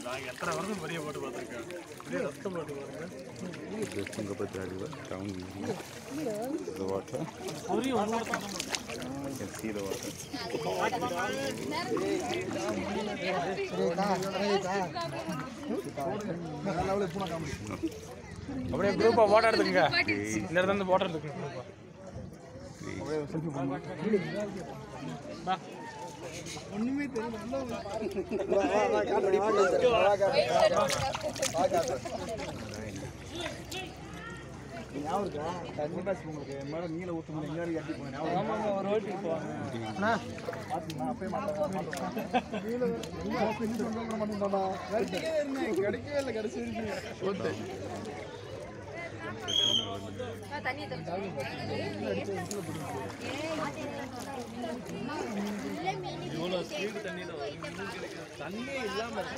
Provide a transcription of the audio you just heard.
நாங்கள் எத்தனை வருஷம் பெரிய போட்டு பார்த்துருக்கேன் பெரிய ரத்த போட்டு பாருங்க The Tungabhadra River down here. The water. புரியும் ஒன்று You can see the water. அப்படியே குரூப்பாக போட்டோ எடுத்துக்கங்க இந்த இடத்துல இருந்து போட்டோ எடுத்துக்கங்க குரூப்பாக ஒரு வாட்டி போவாங்க கிடைக்கவே இல்லை கடைசி வரைக்கும் இவ்வளோ ஸ்பீடு தண்ணியில் தண்ணியே இல்லாமல்